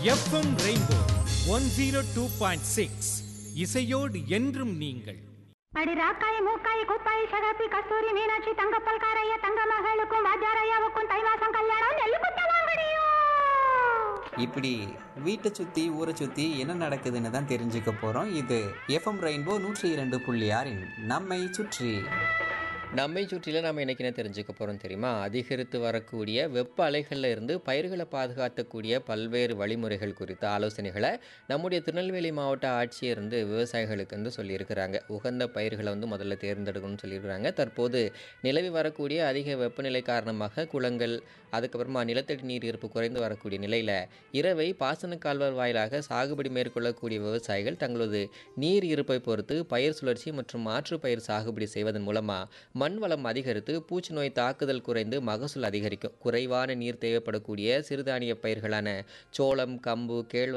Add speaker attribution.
Speaker 1: FM rainbow one zero two point six இசையோடு என்றும் நீங்கள்
Speaker 2: அடி ராக்காய் மூக்காய் குப்பாய் சகப்பி கஸ்தூரி மீனாட்சி தங்கப்பல் காரைய தங்க மகளுக்கும் வாத்தியாரையாவுக்கும் தை மாசம் கல்யாணம் நெல்லு குத்த வாங்கடியோ
Speaker 3: இப்படி வீட்டை சுற்றி ஊரை சுற்றி என்ன நடக்குதுன்னு தான் தெரிஞ்சுக்க போகிறோம் இது எஃப்எம் ரெயின்போ நூற்றி இரண்டு புள்ளி ஆறின் நம்மை சுற்றி
Speaker 4: நம்மை சுற்றில நாம் இன்னைக்கு என்ன தெரிஞ்சுக்க போகிறோம் தெரியுமா அதிகரித்து வரக்கூடிய வெப்ப அலைகளில் இருந்து பயிர்களை பாதுகாக்கக்கூடிய பல்வேறு வழிமுறைகள் குறித்த ஆலோசனைகளை நம்முடைய திருநெல்வேலி மாவட்ட ஆட்சியர் வந்து விவசாயிகளுக்கு வந்து சொல்லியிருக்கிறாங்க உகந்த பயிர்களை வந்து முதல்ல தேர்ந்தெடுக்கணும்னு சொல்லியிருக்கிறாங்க தற்போது நிலவி வரக்கூடிய அதிக வெப்பநிலை காரணமாக குளங்கள் அதுக்கப்புறமா நிலத்தடி நீர் இருப்பு குறைந்து வரக்கூடிய நிலையில் இரவை பாசன கால்வாய் வாயிலாக சாகுபடி மேற்கொள்ளக்கூடிய விவசாயிகள் தங்களது நீர் இருப்பை பொறுத்து பயிர் சுழற்சி மற்றும் மாற்று பயிர் சாகுபடி செய்வதன் மூலமாக மண் வளம் அதிகரித்து பூச்சி நோய் தாக்குதல் குறைந்து மகசூல் அதிகரிக்கும் குறைவான நீர் தேவைப்படக்கூடிய சிறுதானிய பயிர்களான சோளம் கம்பு கேழ்வரகு